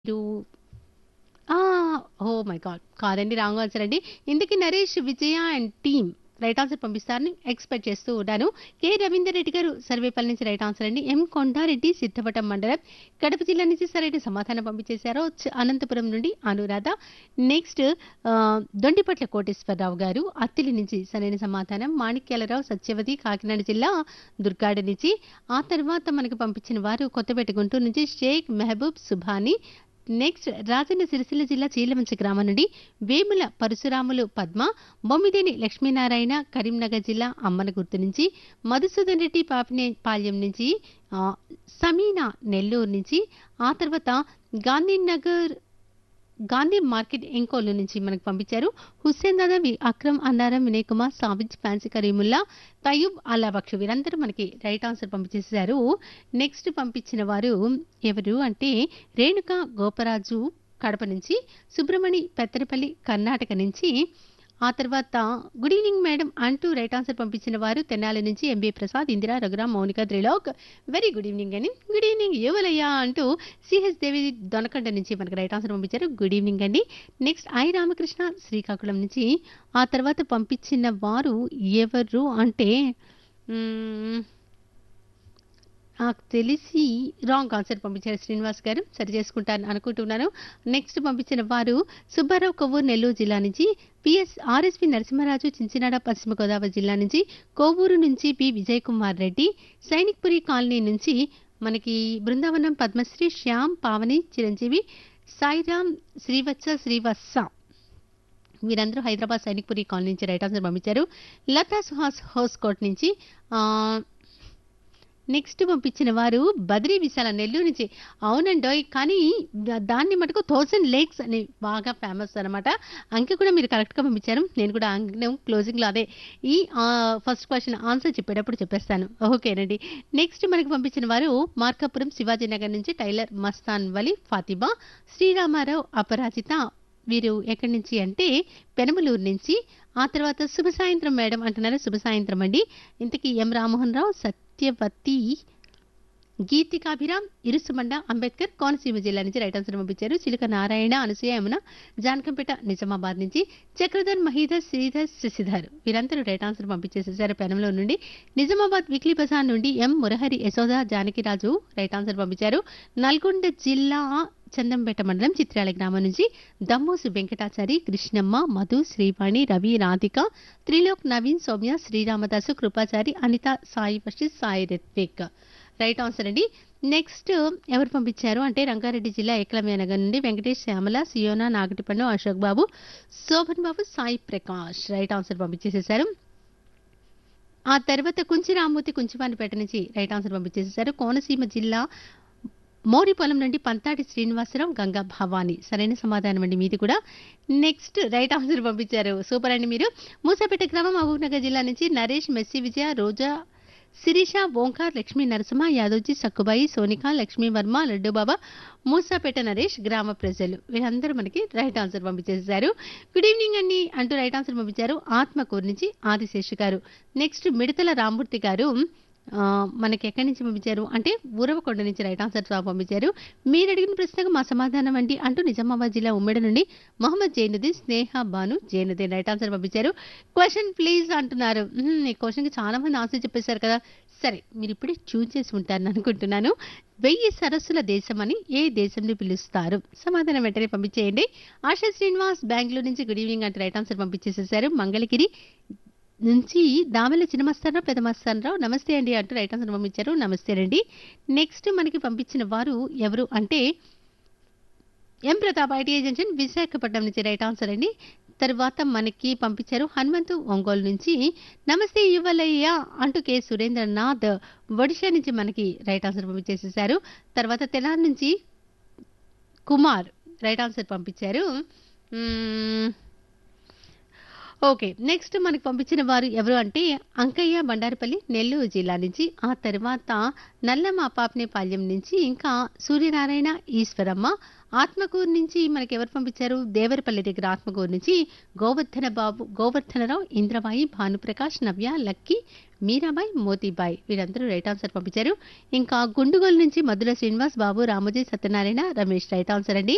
మీరు ఆ! Oh my god! కాదండి. రాంగ్ ఆన్సర్ అండి. ఇందుకి Naresh, Vijaya and team right answer పంపిస్తారని ఎక్స్‌పెక్ట్ చేస్తూ ఉన్నాను. కె. రవీందర్ రెడ్డి గారు సర్వేపల్లి నుంచి రైట్ ఆన్సర్ అండి. ఎం. కొండారెడ్డి సిద్ధవటం మండలం కడప జిల్లా నుంచి సరైన సమాధానం పంపించేశారు. చ అనంతపురం నుండి అనురాధ. నెక్స్ట్ ఆహ్, దొండిపట్ల కోటేశ్వరరావు గారు అత్తిలి నుంచి సరైన సమాధానం. మాణిక్యాలరావు, సత్యవతి కాకినాడ జిల్లా దుర్గాడ నుంచి. ఆ తర్వాత మనకు పంపించిన వారు కొత్తపేట గుంటూరు నుంచి షేక్ మెహబూబ్ సుభాని. నెక్స్ట్ రాజన్న సిరిసిల్ల జిల్లా చీలమంచి గ్రామం నుండి వేముల పరశురాములు పద్మ, బొమ్మిదేని లక్ష్మీనారాయణ కరీంనగర్ జిల్లా అమ్మనగుర్తు నుంచి, మధుసూదన్ రెడ్డి పాపినే పాళ్యం నుంచి, ఆహ్, సమీనా నెల్లూరు నుంచి, ఆ తర్వాత గాంధీనగర్ గాంధీ మార్కెట్ ఇంకోలు నుంచి మనకు పంపించారు. హుస్సేన్ దాదా, వి అక్రమ్ అన్నారం, వినయ్ కుమార్, సాబిజ్, ఫ్యాన్సీ కరీముల్లా, తయూబ్ అల్లాబక్ష్ వీరందరూ మనకి రైట్ ఆన్సర్ పంపించేశారు. నెక్స్ట్ పంపించిన వారు ఎవరు అంటే రేణుక గోపరాజు కడప నుంచి, సుబ్రమణి పెత్తరపల్లి కర్ణాటక నుంచి, ఆ తర్వాత గుడ్ ఈవినింగ్ మేడం అంటూ రైట్ ఆన్సర్ పంపించిన వారు తెనాలి నుంచి MB Prasad, Indira, Raghuram, Mounika Trilok very good evening అని గుడ్ ఈవినింగ్ యువలయ్య అంటూ సిహెచ్ దేవి దొనకండ నుంచి మనకు రైట్ ఆన్సర్ పంపించారు. గుడ్ ఈవినింగ్ అండి. నెక్స్ట్ ఐ రామకృష్ణ శ్రీకాకుళం నుంచి, ఆ తర్వాత పంపించిన వారు ఎవరు అంటే హ్మ్. నాకు తెలిసి రాంగ్ ఆన్సర్ పంపించారు శ్రీనివాస్ గారు. సరి చేసుకుంటాను అనుకుంటున్నాను. నెక్స్ట్ పంపించిన వారు సుబ్బారావు కొవ్వూరు నెల్లూరు జిల్లా నుంచి, పిఎస్ ఆర్ఎస్పి నరసింహరాజు చించినాడ పశ్చిమ గోదావరి జిల్లా నుంచి, కోవూరు నుంచి పి విజయ్ కుమార్ రెడ్డి, సైనిక్పురి కాలనీ నుంచి మనకి బృందావనం పద్మశ్రీ, శ్యామ్, పావని, చిరంజీవి, సాయిరామ్, శ్రీవత్స, శ్రీవత్స వీరందరూ హైదరాబాద్ సైనిక్పురి కాలనీ నుంచి రైట్ ఆన్సర్ పంపించారు. లతా సుహాస్ హోస్కోట్ నుంచి ఆహ్, నెక్స్ట్ పంపించిన వారు బద్రీ విశాల నెల్లూరు నుంచి అవునండోయ్ కానీ ద దాన్ని మటుకు 1000 లేక్స్ అని బాగా ఫేమస్ అనమాట. అంకె కూడా మీరు కరెక్ట్‌గా పంపించారు. నేను కూడా అంకెను క్లోజింగ్‌లో అదే ఈ ఆహ్, ఫస్ట్ క్వెషన్ ఆన్సర్ చెప్పేటప్పుడు చెప్పేస్తాను. ఓకేనండి. నెక్స్ట్ మనకు పంపించిన వారు మార్కాపురం శివాజీనగర్ నుంచి టైలర్ మస్తాన్ వలి, ఫాతిమా, శ్రీరామారావు, అపరాజిత వీరు ఎక్కడి నుంచి అంటే పెనమలూరు నుంచి, ఆ తర్వాత శుభ సాయంత్రం మేడం అంటున్నారు. శుభ సాయంత్రం అండి. ఇంతకీ ఎం రామ్మోహన్ రావు, సత్యవతి, గీతికాభిరామ్, ఇరుసుమండ, అంబేద్కర్ కోనసీమ జిల్లా నుంచి రైట్ ఆన్సర్ పంపించారు. చిలుక నారాయణ, అనసూయ, యమున, జానకంపేట నిజామాబాద్ నుంచి, చక్రధర్, మహీధర్, శ్రీధర్, శశిధర్ వీరందరూ రైట్ ఆన్సర్ పంపించేసేసారు పెనంలో నుండి. నిజామాబాద్ వీక్లీ బజార్ నుండి M Murahari, Yashoda, Janakiraju right answer పంపించారు. నల్గొండ జిల్లా చందంపేట మండలం చిత్రాల గ్రామం నుంచి దమ్మోసు వెంకటాచారి, కృష్ణమ్మ, మధు, శ్రీవాణి, రవి, రాధిక, త్రిలోక్, నవీన్, సౌమ్య, శ్రీరామదాసు, కృపాచారి, అనిత, సాయి వర్షిత్, సాయి రిత్విక్ రైట్ ఆన్సర్ అండి. నెక్స్ట్ ఎవరు పంపించారు అంటే రంగారెడ్డి జిల్లా ఏకలవ్య నగర్ నుండి వెంకటేష్, శ్యామల, సియోనా, నాగటిపండు, అశోక్ బాబు, శోభన్ బాబు, సాయి ప్రకాష్ రైట్ ఆన్సర్ పంపించేసేసారు. ఆ తర్వాత కుంచి రామ్మూర్తి కుంచివానిపేట నుంచి రైట్ ఆన్సర్ పంపించేసేసారు. కోనసీమ జిల్లా మోరిపొలం నుండి పంతాడి శ్రీనివాసరావు, గంగా భవాని సరైన సమాధానం అండి మీది కూడా. నెక్స్ట్ రైట్ ఆన్సర్ పంపించారు. సూపర్ అండి మీరు. మూసాపేట గ్రామం మహబూబ్‌నగర్ జిల్లా నుంచి నరేష్, మెస్సి విజయ, రోజా, శిరీష, ఓంకార్, లక్ష్మీ నరసింహ, యాదవ్జీ, సక్కుబాయి, సోనిక, లక్ష్మీ వర్మ, లడ్డూబాబా, మూసాపేట నరేష్ గ్రామ ప్రజలు వీరందరూ మనకి రైట్ ఆన్సర్ పంపించేశారు. గుడ్ ఈవినింగ్ అండి అంటూ రైట్ ఆన్సర్ పంపించారు. ఆత్మకూరు నుంచి ఆదిశేషు గారు. నెక్స్ట్ మిడతల రామ్మూర్తి గారు ఆహ్, మనకి ఎక్కడి నుంచి పంపించారు అంటే ఊరవకొండ నుంచి రైట్ ఆన్సర్ పంపించారు. మీరు అడిగిన ప్రశ్నకు మా సమాధానం అండి అంటూ నిజామాబాద్ జిల్లా ఉమ్మడి నుండి మొహమ్మద్ జైనుద్దీన్, స్నేహ బాను జైనుద్దీన్ రైట్ ఆన్సర్ పంపించారు. క్వెషన్ ప్లీజ్ అంటున్నారు. హ్మ్. ఈ క్వెషన్‌కి చాలా మంది ఆన్సర్ చెప్పేశారు కదా! సరే మీరు ఇప్పుడే చూజ్ చేసి ఉంటారని అనుకుంటున్నాను. వెయ్యి సరస్సుల దేశమని ఏ దేశంని పిలుస్తారు? సమాధానం వెంటనే పంపించేయండి. ఆశా శ్రీనివాస్ బెంగుళూరు నుంచి గుడ్ ఈవినింగ్ అంటూ రైట్ ఆన్సర్ పంపించేసేసారు. మంగళగిరి నుంచి దామెల చిన్నమస్తానరావు, పెదమస్తానరావు నమస్తే అండి అంటూ రైట్ ఆన్సర్ పంపించారు. నమస్తేనండి. నెక్స్ట్ మనకి పంపించిన వారు ఎవరు అంటే M Pratap ITI junction Visakhapatnam నుంచి రైట్ ఆన్సర్ అండి. తర్వాత మనకి పంపించారు హనుమంతు ఒంగోలు నుంచి నమస్తే యువలయ్య అంటూ కె సురేంద్రనాథ్ ఒడిషా నుంచి మనకి రైట్ ఆన్సర్ పంపించేసేసారు. తర్వాత తెనాలి నుంచి కుమార్ రైట్ ఆన్సర్ పంపించారు. హ్మ్. ఓకే. నెక్స్ట్ మనకు పంపించిన వారు ఎవరు అంటే అంకయ్య బండారుపల్లి నెల్లూరు జిల్లా నుంచి, ఆ తర్వాత నల్లమ పాపనేపాల్యం నుంచి, ఇంకా సూర్యనారాయణ, ఈశ్వరమ్మ ఆత్మకూరు నుంచి మనకి ఎవరు పంపించారు దేవరపల్లి దగ్గర ఆత్మకూరు నుంచి గోవర్ధన బాబు, గోవర్ధనరావు, ఇంద్రబాయి, భానుప్రకాష్, నవ్య, లక్కీ, మీరాబాయి, మోతీబాయి వీరందరూ రైట్ ఆన్సర్ పంపించారు. ఇంకా గుండుగోలు నుంచి మధుర శ్రీనివాస్, బాబు, రామోజీ, సత్యనారాయణ, రమేష్ రైట్ ఆన్సర్ అండి.